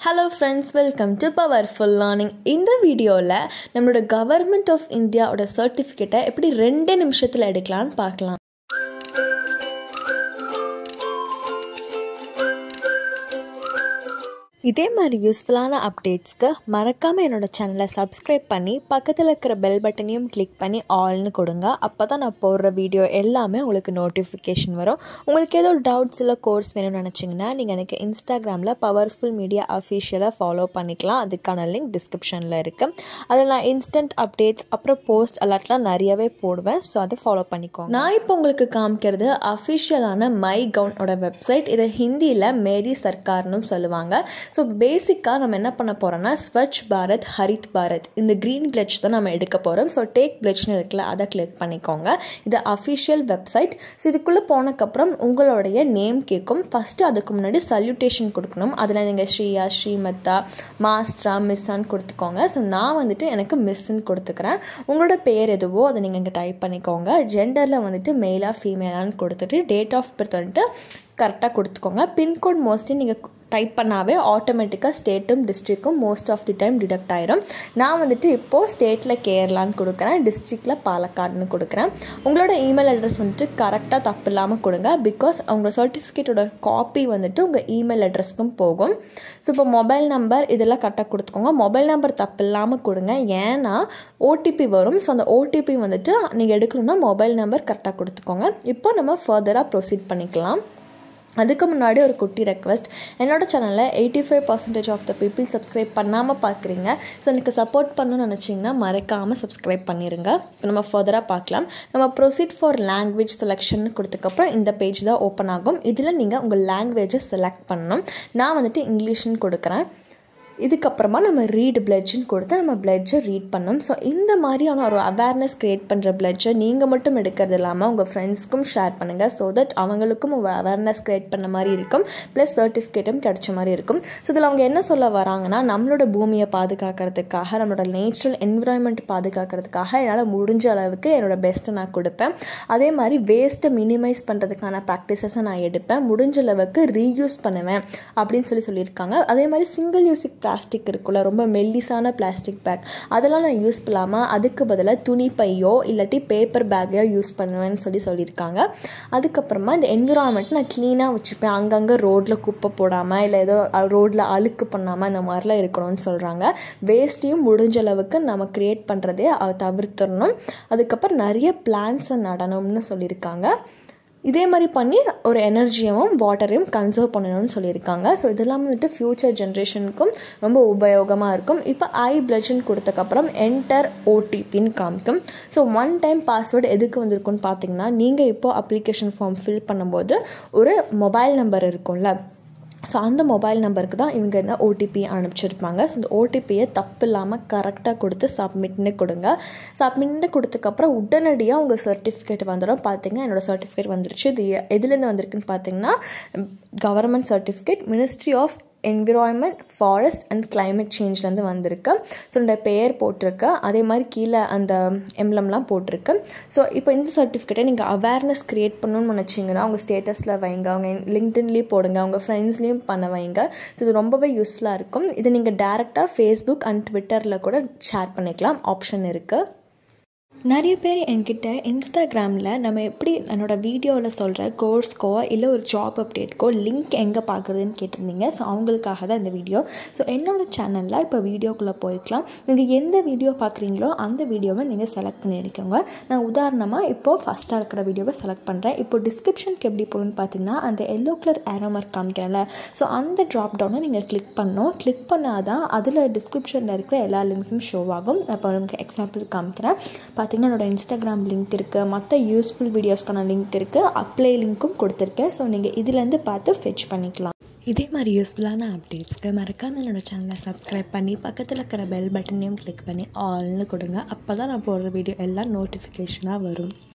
hello friends welcome to powerful learning இந்த வீடியோவில் நம்மளோட கவர்மெண்ட் ஆஃப் இந்தியாவோட சர்டிஃபிகேட்டை எப்படி ரெண்டு நிமிஷத்தில் எடுக்கலான்னு பார்க்கலாம் இதே மாதிரி யூஸ்ஃபுல்லான அப்டேட்ஸ்க்கு மறக்காமல் என்னோட சேனலை சப்ஸ்கிரைப் பண்ணி பக்கத்தில் இருக்கிற பெல் பட்டனையும் கிளிக் பண்ணி ஆல்னு கொடுங்க அப்போ தான் நான் போடுற வீடியோ எல்லாமே உங்களுக்கு நோட்டிஃபிகேஷன் வரும் உங்களுக்கு ஏதோ டவுட்ஸ் இல்லை கோர்ஸ் வேணும்னு நினச்சிங்கன்னா நீங்கள் எனக்கு இன்ஸ்டாகிராமில் பவர்ஃபுல் மீடியா அஃபீஷியலாக ஃபாலோ பண்ணிக்கலாம் அதுக்கான லிங்க் டிஸ்கிரிப்ஷனில் இருக்குது அதில் நான் இன்ஸ்டன்ட் அப்டேட்ஸ் அப்புறம் போஸ்ட் அலர்ட்லாம் நிறையவே போடுவேன் ஸோ அதை ஃபாலோ பண்ணிக்கோங்க நான் இப்போ உங்களுக்கு காமிக்கிறது அஃபிஷியலான மை கவுனோட வெப்சைட் இதை ஹிந்தியில் மேரி சர்க்கார்னு சொல்லுவாங்க ஸோ பேசிக்காக நம்ம என்ன பண்ண போகிறோம்னா ஸ்வச் பாரத் ஹரித் பாரத் இந்த க்ரீன் பிளட்ஜ் தான் நம்ம எடுக்க போகிறோம் ஸோ டேக் பிளட்ஜ்னு இருக்குல்ல அதை கிளிக் பண்ணிக்கோங்க இது அஃபிஷியல் வெப்சைட் ஸோ இதுக்குள்ளே போனக்கப்புறம் உங்களுடைய நேம் கேட்கும் ஃபஸ்ட்டு அதுக்கு முன்னாடி சல்யூட்டேஷன் கொடுக்கணும் அதில் நீங்கள் ஸ்ரீயா ஸ்ரீமத்தா மாஸ்ட்ரா மிஸ்ஸான்னு கொடுத்துக்கோங்க ஸோ நான் வந்துட்டு எனக்கு மிஸ்ஸுன்னு கொடுத்துக்கிறேன் உங்களோட பேர் எதுவோ அதை நீங்கள் இங்கே டைப் பண்ணிக்கோங்க ஜெண்டரில் வந்துட்டு மெயிலாக ஃபீமேலான்னு கொடுத்துட்டு டேட் ஆஃப் பர்த் வந்துட்டு கரெக்டாக கொடுத்துக்கோங்க பின்கோட் மோஸ்ட்லி நீங்கள் டைப் பண்ணாவே ஆட்டோமேட்டிக்காக ஸ்டேட்டும் டிஸ்ட்ரிக்கும் most of the time detect ஆயிரும் நான் வந்துட்டு இப்போது ஸ்டேட்டில் கேரளான்னு கொடுக்குறேன் டிஸ்ட்ரிக்டில் பாலக்காடுன்னு கொடுக்குறேன் உங்களோட இமெயில் அட்ரஸ் வந்துட்டு கரெக்டாக தப்பு இல்லாமல் கொடுங்க பிகாஸ் உங்களோட சர்டிஃபிகேட்டோட காப்பி வந்துட்டு உங்கள் இமெயில் அட்ரஸ்க்கும் போகும் ஸோ இப்போ மொபைல் நம்பர் இதெல்லாம் கரெக்டாக கொடுத்துக்கோங்க மொபைல் நம்பர் தப்பு இல்லாமல் கொடுங்க ஏன்னா ஓடிபி வரும் ஸோ அந்த ஓடிபி வந்துட்டு நீங்கள் எடுக்கணுன்னா மொபைல் நம்பர் கரெக்டாக கொடுத்துக்கோங்க இப்போ நம்ம ஃபர்தராக ப்ரொசீட் பண்ணிக்கலாம் அதுக்கு முன்னாடி ஒரு குட்டி ரெக்வஸ்ட் என்னோடய சேனலில் eighty five percentage of the people subscribe பண்ணாமல் பார்க்குறீங்க ஸோ எனக்கு சப்போர்ட் பண்ணணும்னு நினச்சிங்கன்னா மறக்காமல் சப்ஸ்கிரைப் பண்ணிடுங்க இப்போ நம்ம ஃபர்தராக பார்க்கலாம் நம்ம ப்ரொசீட் ஃபார் லாங்குவேஜ் செலெக்ஷன் கொடுத்தக்கப்புறம் இந்த பேஜ் தான் ஓப்பன் ஆகும் இதில் நீங்கள் உங்கள் லாங்குவேஜை செலக்ட் பண்ணணும் நான் வந்துட்டு இங்கிலீஷ்னு கொடுக்குறேன் இதுக்கப்புறமா நம்ம ரீட் பிளட்ஜுன்னு கொடுத்து நம்ம பிளட்ஜை ரீட் பண்ணோம் ஸோ இந்த மாதிரியான ஒரு அவேர்னஸ் க்ரியேட் பண்ணுற பிளட்ஜை நீங்கள் மட்டும் எடுக்கிறது இல்லாமல் உங்கள் ஃப்ரெண்ட்ஸ்க்கும் ஷேர் பண்ணுங்கள் ஸோ தட் அவங்களுக்கும் ஒரு அவேர்னஸ் க்ரியேட் பண்ண மாதிரி இருக்கும் ப்ளஸ் சர்டிஃபிகேட்டும் கிடைச்ச மாதிரி இருக்கும் ஸோ இதில் அவங்க என்ன சொல்ல வராங்கன்னா நம்மளோட பூமியை பாதுகாக்கிறதுக்காக நம்மளோட நேச்சுரல் என்விரான்மெண்ட் பாதுகாக்கிறதுக்காக என்னால் முடிஞ்ச அளவுக்கு என்னோடய பெஸ்ட்டை நான் கொடுப்பேன் அதே மாதிரி வேஸ்ட்டை மினிமைஸ் பண்ணுறதுக்கான ப்ராக்டிசஸை நான் எடுப்பேன் முடிஞ்ச அளவுக்கு ரீயூஸ் பண்ணுவேன் அப்படின்னு சொல்லி சொல்லியிருக்காங்க அதே மாதிரி சிங்கிள் யூஸிக் பிளாஸ்டிக் இருக்குல்ல ரொம்ப மெல்லிஸான பிளாஸ்டிக் பேக் அதெல்லாம் நான் யூஸ் பண்ணாமல் அதுக்கு பதிலாக துணி பையோ இல்லாட்டி பேப்பர் பேக்கையோ யூஸ் பண்ணுவேன்னு சொல்லி சொல்லியிருக்காங்க அதுக்கப்புறமா இந்த என்விரான்மெண்ட் நான் க்ளீனாக வச்சுப்பேன் அங்கங்கே ரோட்டில் குப்பை போடாமல் இல்லை ஏதோ ரோட்டில் அழுக்கு பண்ணாமல் இந்த மாதிரிலாம் இருக்கணும்னு சொல்கிறாங்க வேஸ்ட்டையும் முடிஞ்ச அளவுக்கு நம்ம க்ரியேட் பண்ணுறதே தவிர்த்துடணும் அதுக்கப்புறம் நிறைய பிளான்ஸை நடணும்னு சொல்லியிருக்காங்க இதே மாதிரி பண்ணி ஒரு எனர்ஜியவும் வாட்டரையும் கன்சர்வ் பண்ணணும்னு சொல்லியிருக்காங்க ஸோ இதெல்லாம் வந்துட்டு ஃப்யூச்சர் ஜென்ரேஷனுக்கும் ரொம்ப உபயோகமாக இருக்கும் இப்போ ஐ பிளட்ஜன் கொடுத்தக்கப்புறம் என்டர் ஓடிபின்னு காமிக்கும் ஸோ ஒன் டைம் பாஸ்வேர்டு எதுக்கு வந்திருக்குன்னு பார்த்தீங்கன்னா நீங்கள் இப்போது அப்ளிகேஷன் ஃபார்ம் ஃபில் பண்ணும்போது ஒரு மொபைல் நம்பர் இருக்கும்ல ஸோ அந்த மொபைல் நம்பருக்கு தான் இவங்க இந்த ஓடிபி அனுப்பிச்சிருப்பாங்க ஸோ இந்த ஓடிபியை தப்பு இல்லாமல் கரெக்டாக கொடுத்து சப்மிட்னு கொடுங்க சப்மிட்னு கொடுத்ததுக்கப்புறம் உடனடியாக உங்கள் சர்டிஃபிகேட் வந்துடும் பார்த்தீங்கன்னா என்னோடய சர்டிஃபிகேட் வந்துருச்சு இது எதுலேருந்து வந்திருக்குன்னு பார்த்தீங்கன்னா government certificate ministry of environment forest and climate சேஞ்ச்லேருந்து வந்திருக்கு ஸோ இந்த பெயர் போட்டிருக்கு அதே மாதிரி கீழே அந்த எம்லம்லாம் போட்டிருக்கு ஸோ இப்போ இந்த சர்டிஃபிகேட்டை நீங்கள் அவேர்னஸ் க்ரியேட் பண்ணணும்னு நினச்சிங்கன்னா உங்கள் ஸ்டேட்டஸில் வைங்க அவங்க லிங்க்டின்லேயும் போடுங்க அவங்க ஃப்ரெண்ட்ஸ்லேயும் பண்ண வைங்க ஸோ இது ரொம்பவே யூஸ்ஃபுல்லாக இருக்கும் இதை நீங்கள் டேரெக்டாக ஃபேஸ்புக் அண்ட் ட்விட்டரில் கூட ஷேர் பண்ணிக்கலாம் ஆப்ஷன் இருக்குது நிறைய பேர் என்கிட்ட இன்ஸ்டாகிராமில் நம்ம எப்படி என்னோடய வீடியோவில் சொல்கிற கோர்ஸ்க்கோ இல்லை ஒரு ஜாப் அப்டேட்க்கோ லிங்க் எங்கே பார்க்குறதுன்னு கேட்டிருந்தீங்க ஸோ அவங்களுக்காக தான் இந்த வீடியோ ஸோ என்னோடய சேனலில் இப்போ வீடியோக்குள்ளே போய்க்கலாம் நீங்கள் எந்த வீடியோ பார்க்குறீங்களோ அந்த வீடியோவை நீங்கள் செலக்ட் பண்ணியிருக்கோங்க நான் உதாரணமாக இப்போது ஃபஸ்ட்டாக இருக்கிற வீடியோவை செலக்ட் பண்ணுறேன் இப்போ டிஸ்கிரிப்ஷனுக்கு எப்படி போகணுன்னு பார்த்தீங்கன்னா அந்த எல்லோ கலர் ஏரோ மார்க் காமிக்கிறேன்ல ஸோ அந்த ட்ராப் டவுனை நீங்கள் கிளிக் பண்ணணும் கிளிக் பண்ணால் தான் அதில் டிஸ்கிரிப்ஷனில் இருக்கிற எல்லா லிங்க்ஸும் ஷோ ஆகும் இப்போ உங்களுக்கு எக்ஸாம்பிள் காமிக்கிறேன் பார்த்திங்கன்னா என்னோடய இன்ஸ்டாகிராம் லிங்க் இருக்குது மற்ற யூஸ்ஃபுல் வீடியோஸ்க்கான லிங்க் இருக்குது அப்ளை லிங்க்கும் கொடுத்துருக்கேன் ஸோ நீங்கள் இதுலேருந்து பார்த்து ஃபெச் பண்ணிக்கலாம் இதே மாதிரி யூஸ்ஃபுல்லான அப்டேட்ஸ்க்கு மறக்காமல் என்னோடய சேனலை சப்ஸ்கிரைப் பண்ணி பக்கத்தில் இருக்கிற பெல் பட்டனையும் கிளிக் பண்ணி ஆல்னு கொடுங்க அப்போ தான் நான் போடுற வீடியோ எல்லாம் நோட்டிஃபிகேஷனாக வரும்